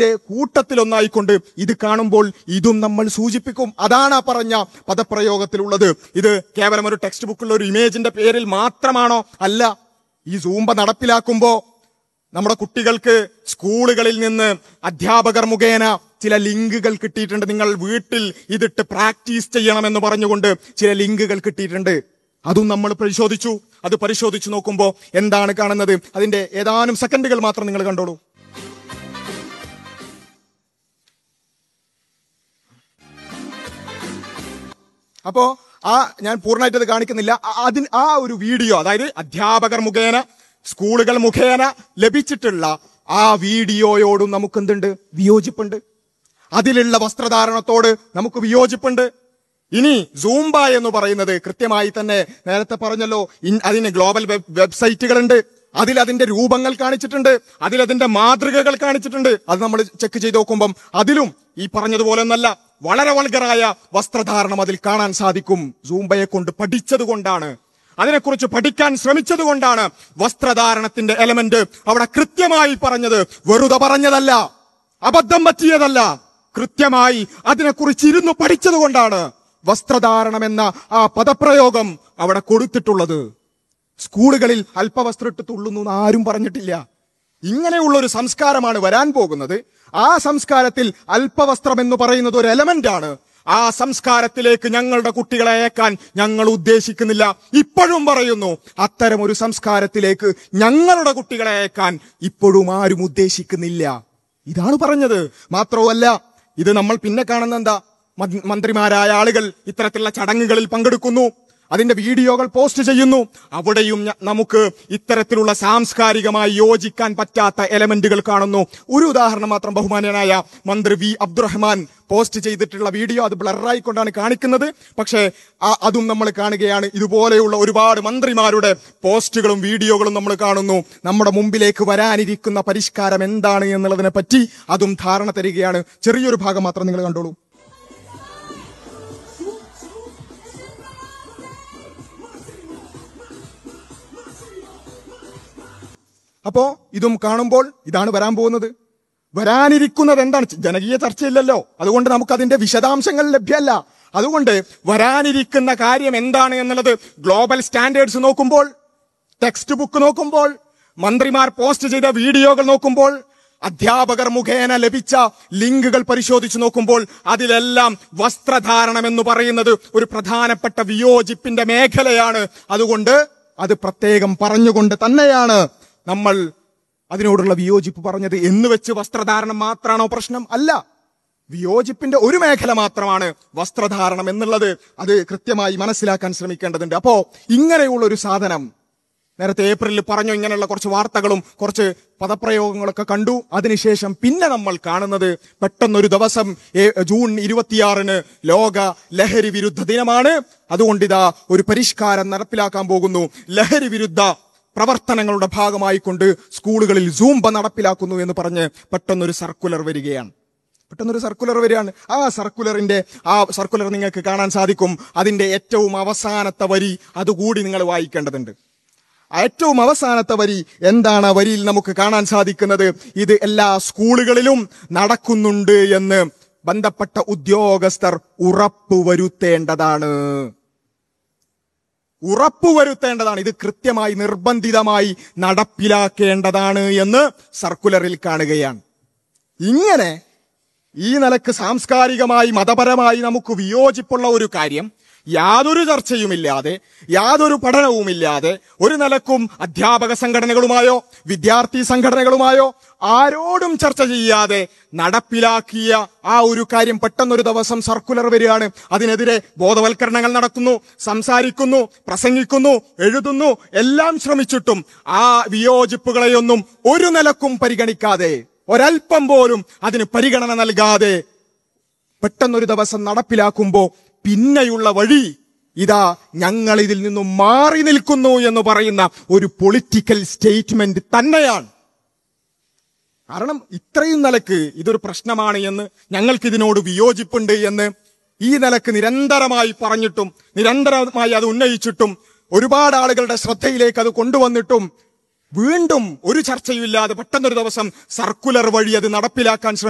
ന്റെ കൂട്ടത്തിലൊന്നായിക്കൊണ്ട് ഇത് കാണുമ്പോൾ ഇതും നമ്മൾ സൂചിപ്പിക്കും അതാണ് ആ പറഞ്ഞ പദപ്രയോഗത്തിലുള്ളത് ഇത് കേവലം ഒരു ടെക്സ്റ്റ് ബുക്കുള്ള ഒരു ഇമേജിന്റെ പേരിൽ മാത്രമാണോ അല്ല ഈ സൂമ്പ നടപ്പിലാക്കുമ്പോ നമ്മുടെ കുട്ടികൾക്ക് സ്കൂളുകളിൽ നിന്ന് അധ്യാപകർ മുഖേന ചില ലിങ്കുകൾ കിട്ടിയിട്ടുണ്ട് നിങ്ങൾ വീട്ടിൽ ഇതിട്ട് പ്രാക്ടീസ് ചെയ്യണമെന്ന് പറഞ്ഞുകൊണ്ട് ചില ലിങ്കുകൾ കിട്ടിയിട്ടുണ്ട് അതും നമ്മൾ പരിശോധിച്ചു അത് പരിശോധിച്ചു നോക്കുമ്പോൾ എന്താണ് കാണുന്നത് അതിന്റെ ഏതാനും സെക്കൻഡുകൾ മാത്രം നിങ്ങൾ കണ്ടോളൂ അപ്പോ ആ ഞാൻ പൂർണ്ണമായിട്ട് അത് കാണിക്കുന്നില്ല ആ- അതിന് ആ ഒരു വീഡിയോ അതായത് അധ്യാപകർ മുഖേന സ്കൂളുകൾ മുഖേന ലഭിച്ചിട്ടുള്ള ആ വീഡിയോയോടും നമുക്ക് എന്തുണ്ട് വിയോജിപ്പുണ്ട് അതിലുള്ള വസ്ത്രധാരണത്തോട് നമുക്ക് വിയോജിപ്പുണ്ട് ഇനി സൂംബ എന്ന് പറയുന്നത് കൃത്യമായി തന്നെ നേരത്തെ പറഞ്ഞല്ലോ ഇൻ- അതിന് ഗ്ലോബൽ വെബ് വെബ്സൈറ്റുകളുണ്ട് അതിൽ അതിന്റെ രൂപങ്ങൾ കാണിച്ചിട്ടുണ്ട് അതിൽ അതിന്റെ മാതൃകകൾ കാണിച്ചിട്ടുണ്ട് അത് നമ്മൾ ചെക്ക് ചെയ്ത് നോക്കുമ്പം അതിലും ഈ പറഞ്ഞതുപോലെ ഒന്നല്ല വളരെ വൾഗറായ വസ്ത്രധാരണം അതിൽ കാണാൻ സാധിക്കും സൂംബയെ കൊണ്ട് പഠിച്ചത് കൊണ്ടാണ് അതിനെക്കുറിച്ച് പഠിക്കാൻ ശ്രമിച്ചത് കൊണ്ടാണ് വസ്ത്രധാരണത്തിന്റെ എലമെന്റ് അവിടെ കൃത്യമായി പറഞ്ഞത് വെറുതെ പറഞ്ഞതല്ല അബദ്ധം പറ്റിയതല്ല കൃത്യമായി അതിനെക്കുറിച്ച് ഇരുന്ന് പഠിച്ചത് കൊണ്ടാണ് വസ്ത്രധാരണം എന്ന ആ പദപ്രയോഗം അവിടെ കൊടുത്തിട്ടുള്ളത് സ്കൂളുകളിൽ അല്പവസ്ത്രം ഇട്ട് തുള്ളുന്നു എന്ന് ആരും പറഞ്ഞിട്ടില്ല ഇങ്ങനെയുള്ള ഒരു സംസ്കാരമാണ് വരാൻ പോകുന്നത് ആ സംസ്കാരത്തിൽ അല്പവസ്ത്രം എന്ന് പറയുന്നത് ഒരു എലമെന്റ് ആണ് ആ സംസ്കാരത്തിലേക്ക് ഞങ്ങളുടെ കുട്ടികളെ അയക്കാൻ ഞങ്ങൾ ഉദ്ദേശിക്കുന്നില്ല ഇപ്പോഴും പറയുന്നു അത്തരം ഒരു സംസ്കാരത്തിലേക്ക് ഞങ്ങളുടെ കുട്ടികളെ അയക്കാൻ ഇപ്പോഴും ആരും ഉദ്ദേശിക്കുന്നില്ല ഇതാണ് പറഞ്ഞത് മാത്രവുമല്ല ഇത് നമ്മൾ പിന്നെ കാണുന്ന എന്താ മന്ത്രി- മന്ത്രിമാരായ ആളുകൾ ഇത്തരത്തിലുള്ള ചടങ്ങുകളിൽ പങ്കെടുക്കുന്നു അതിന്റെ വീഡിയോകൾ പോസ്റ്റ് ചെയ്യുന്നു അവിടെയും ഞ- നമുക്ക് ഇത്തരത്തിലുള്ള സാംസ്കാരികമായി യോജിക്കാൻ പറ്റാത്ത എലമെന്റുകൾ കാണുന്നു ഒരു ഉദാഹരണം മാത്രം ബഹുമാനനായ മന്ത്രി വി അബ്ദുറഹ്മാൻ പോസ്റ്റ് ചെയ്തിട്ടുള്ള വീഡിയോ അത് ബ്ലറായിക്കൊണ്ടാണ് കാണിക്കുന്നത് പക്ഷേ ആ- അതും നമ്മൾ കാണുകയാണ് ഇതുപോലെയുള്ള ഒരുപാട് മന്ത്രിമാരുടെ പോസ്റ്റുകളും വീഡിയോകളും നമ്മൾ കാണുന്നു നമ്മുടെ മുമ്പിലേക്ക് വരാനിരിക്കുന്ന പരിഷ്കാരം എന്താണ് എന്നുള്ളതിനെ പറ്റി അതും ധാരണ തരികയാണ് ചെറിയൊരു ഭാഗം മാത്രം നിങ്ങൾ കണ്ടോളൂ അപ്പോ ഇതും കാണുമ്പോൾ ഇതാണ് വരാൻ പോകുന്നത് വരാനിരിക്കുന്നത് എന്താണ് ജനകീയ ചർച്ചയില്ലല്ലോ അതുകൊണ്ട് നമുക്ക് അതിന്റെ വിശദാംശങ്ങൾ ലഭ്യമല്ല അതുകൊണ്ട് വരാനിരിക്കുന്ന കാര്യം എന്താണ് എന്നുള്ളത് ഗ്ലോബൽ സ്റ്റാൻഡേർഡ്സ് നോക്കുമ്പോൾ ടെക്സ്റ്റ് ബുക്ക് നോക്കുമ്പോൾ മന്ത്രിമാർ പോസ്റ്റ് ചെയ്ത വീഡിയോകൾ നോക്കുമ്പോൾ അധ്യാപകർ മുഖേന ലഭിച്ച ലിങ്കുകൾ പരിശോധിച്ച് നോക്കുമ്പോൾ അതിലെല്ലാം വസ്ത്രധാരണം എന്ന് പറയുന്നത് ഒരു പ്രധാനപ്പെട്ട വിയോജിപ്പിന്റെ മേഖലയാണ് അതുകൊണ്ട് അത് പ്രത്യേകം പറഞ്ഞുകൊണ്ട് തന്നെയാണ് നമ്മൾ അതിനോടുള്ള വിയോജിപ്പ് പറഞ്ഞത് എന്ന് വെച്ച് വസ്ത്രധാരണം മാത്രമാണോ പ്രശ്നം അല്ല വിയോജിപ്പിന്റെ ഒരു മേഖല മാത്രമാണ് വസ്ത്രധാരണം എന്നുള്ളത് അത് കൃത്യമായി മനസ്സിലാക്കാൻ ശ്രമിക്കേണ്ടതുണ്ട് അപ്പോ ഇങ്ങനെയുള്ള ഒരു സാധനം നേരത്തെ ഏപ്രിലിൽ പറഞ്ഞു ഇങ്ങനെയുള്ള കുറച്ച് വാർത്തകളും കുറച്ച് പദപ്രയോഗങ്ങളൊക്കെ കണ്ടു അതിനുശേഷം പിന്നെ നമ്മൾ കാണുന്നത് പെട്ടെന്നൊരു ദിവസം ഏ- ജൂൺ ഇരുപത്തിയാറിന് ലോക ലഹരി വിരുദ്ധ ദിനമാണ് അതുകൊണ്ട് ഇതാ ഒരു പരിഷ്കാരം നടപ്പിലാക്കാൻ പോകുന്നു ലഹരി വിരുദ്ധ പ്രവർത്തനങ്ങളുടെ ഭാഗമായി കൊണ്ട് സ്കൂളുകളിൽ സൂംബ നടപ്പിലാക്കുന്നു എന്ന് പറഞ്ഞ് പെട്ടെന്നൊരു സർക്കുലർ വരികയാണ് പെട്ടെന്നൊരു സർക്കുലർ വരികയാണ് ആ സർക്കുലറിന്റെ ആ സർക്കുലർ നിങ്ങൾക്ക് കാണാൻ സാധിക്കും അതിന്റെ ഏറ്റവും അവസാനത്തെ വരി അതുകൂടി നിങ്ങൾ വായിക്കേണ്ടതുണ്ട് ആ ഏറ്റവും അവസാനത്തെ വരി എന്താണ് ആ വരിയിൽ നമുക്ക് കാണാൻ സാധിക്കുന്നത് ഇത് എല്ലാ സ്കൂളുകളിലും നടക്കുന്നുണ്ട് എന്ന് ബന്ധപ്പെട്ട ഉദ്യോഗസ്ഥർ ഉറപ്പുവരുത്തേണ്ടതാണ് ഉറപ്പുവരുത്തേണ്ടതാണ് ഇത് കൃത്യമായി നിർബന്ധിതമായി നടപ്പിലാക്കേണ്ടതാണ് എന്ന് സർക്കുലറിൽ കാണുകയാണ് ഇങ്ങനെ ഈ നിലക്ക് സാംസ്കാരികമായി മതപരമായി നമുക്ക് വിയോജിപ്പുള്ള ഒരു കാര്യം യാതൊരു ചർച്ചയുമില്ലാതെ യാതൊരു പഠനവുമില്ലാതെ ഒരു നിലക്കും അധ്യാപക സംഘടനകളുമായോ വിദ്യാർത്ഥി സംഘടനകളുമായോ ആരോടും ചർച്ച ചെയ്യാതെ നടപ്പിലാക്കിയ ആ ഒരു കാര്യം പെട്ടെന്നൊരു ദിവസം സർക്കുലർ വരികയാണ് അതിനെതിരെ ബോധവൽക്കരണങ്ങൾ നടത്തുന്നു സംസാരിക്കുന്നു പ്രസംഗിക്കുന്നു എഴുതുന്നു എല്ലാം ശ്രമിച്ചിട്ടും ആ വിയോജിപ്പുകളെയൊന്നും ഒരു നിലക്കും പരിഗണിക്കാതെ ഒരൽപ്പം പോലും അതിന് പരിഗണന നൽകാതെ പെട്ടെന്നൊരു ദിവസം നടപ്പിലാക്കുമ്പോ പിന്നെയുള്ള വഴി ഇതാ ഞങ്ങൾ ഇതിൽ നിന്നും മാറി നിൽക്കുന്നു എന്ന് പറയുന്ന ഒരു പൊളിറ്റിക്കൽ സ്റ്റേറ്റ്മെന്റ് തന്നെയാണ് കാരണം ഇത്രയും നിലക്ക് ഇതൊരു പ്രശ്നമാണ് എന്ന് ഞങ്ങൾക്ക് ഇതിനോട് വിയോജിപ്പുണ്ട് എന്ന് ഈ നിലക്ക് നിരന്തരമായി പറഞ്ഞിട്ടും നിരന്തരമായി അത് ഉന്നയിച്ചിട്ടും ഒരുപാട് ആളുകളുടെ ശ്രദ്ധയിലേക്ക് അത് കൊണ്ടുവന്നിട്ടും വീണ്ടും ഒരു ചർച്ചയുമില്ലാതെ പെട്ടെന്നൊരു ദിവസം സർക്കുലർ വഴി അത് നടപ്പിലാക്കാൻ ശ്രമിക്കും